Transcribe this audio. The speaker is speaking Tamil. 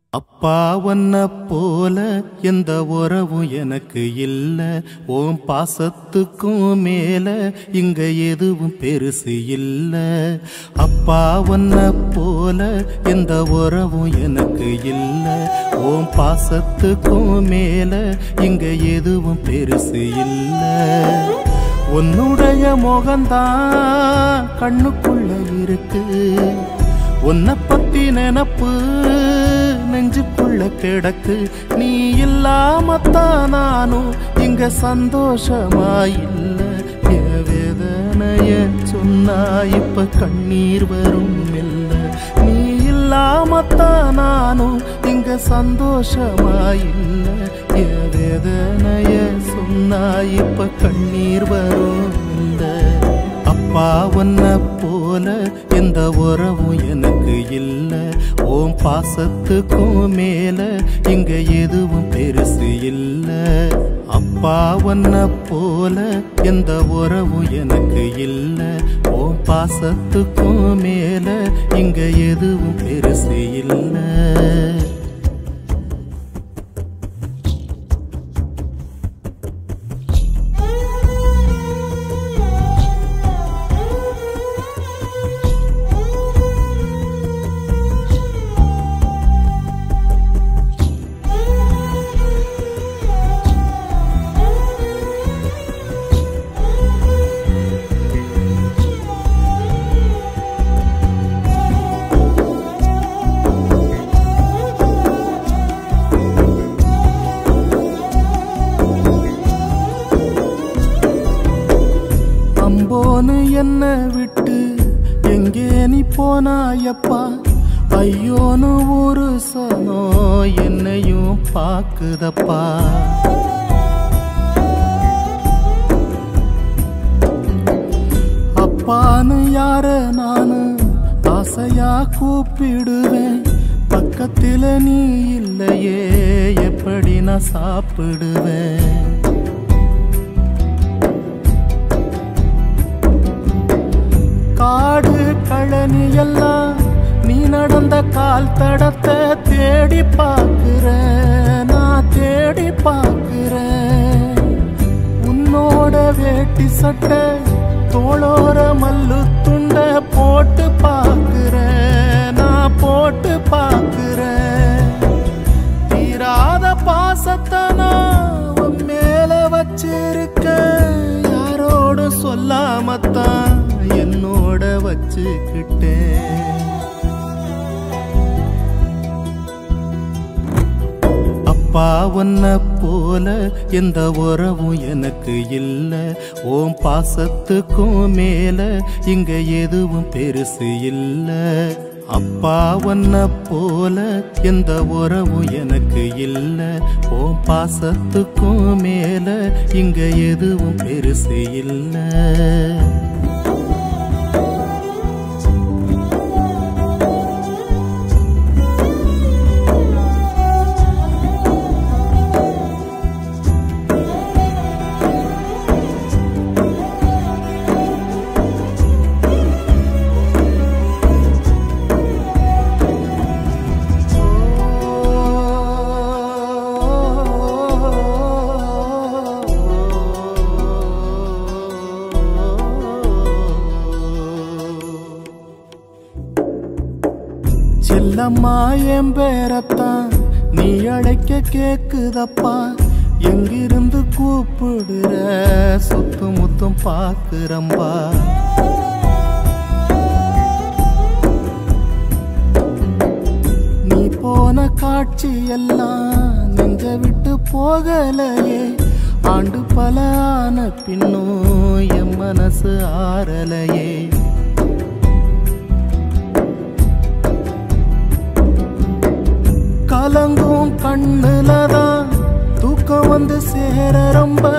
அப்பா ஒன்ன போல எந்த உறவும் எனக்கு இல்ல ஓம் பாசத்துக்கும் மேல இங்க எதுவும் பெருசு இல்ல அப்பா ஒன்ன போல எந்த உறவும் எனக்கு இல்ல ஓம் பாசத்துக்கும் மேல இங்க எதுவும் பெருசு இல்ல உன்னுடைய முகம்தான் கண்ணுக்குள்ள இருக்கு உன்னை பத்தி நினப்பு நெஞ்சுக்குள்ள கிடக்கு நீ இல்லாமத்தான் நானும் இங்க சந்தோஷமா இல்ல என் வேதனைய சொன்னா இப்ப கண்ணீர் வரும் இல்ல நீ இல்லாமத்தான் நானும் இங்க சந்தோஷமா இல்ல என் வேதனைய சொன்னா இப்ப கண்ணீர் வரும் இல்ல அப்பா ஒன்ன போல எந்த உறவும் எனக்கு இல்ல ஓம் பாசத்துக்கும் மேல இங்க எதுவும் பெருசு இல்ல அப்பா ஒன்ன போல எந்த உறவும் எனக்கு இல்ல ஓம் பாசத்துக்கும் மேல இங்க எதுவும் பெருசு இல்ல அம்போன்னு என்ன விட்டு எங்கே நீ போனாயப்பா ஐயோன்னு ஒரு சனோ என்னையும் பாக்குதப்பா அப்பான்னு யார நானு ஆசையா கூப்பிடுவேன் பக்கத்துல நீ இல்லையே எப்படி நான் சாப்பிடுவேன் காடு கழனி எல்லாம் நீ நடந்த கால் தடத்தை தேடி பார்க்கிறேன் நான் தேடி பார்க்கிறேன் உன்னோட வேட்டி சட்டை தோளோர மல்லு துண்ட போட்டு பார்க்கிறேன் நான் போட்டு பார்க்கிறேன் தீராத பாசத்தை நான் உன் மேல வச்சிருக்கேன் யாரோட சொல்லாமத்தான் என்னோட வச்சுக்கிட்டேன் அப்பா ஒன்ன போல எந்த உறவும் எனக்கு இல்ல ஓம் பாசத்துக்கும் மேல இங்க எதுவும் பெருசு இல்ல அப்பா ஒன்ன போல எந்த உறவும் எனக்கு இல்ல ஓம் பாசத்துக்கும் மேல இங்க எதுவும் பெருசு இல்ல செல்லம்மா என் பேரத்தான் நீ அழைக்க கேக்குதப்பா எங்கிருந்து கூப்பிடுற சுத்து முத்தும் பாக்குறம்பா நீ போன காட்சி எல்லாம் நெஞ்ச விட்டு போகலையே ஆண்டு பல ஆன பின்னும் என் மனசு ஆறலையே கலங்கும் கண்ணுலதான் தூக்கம் வந்து சேர ரொம்ப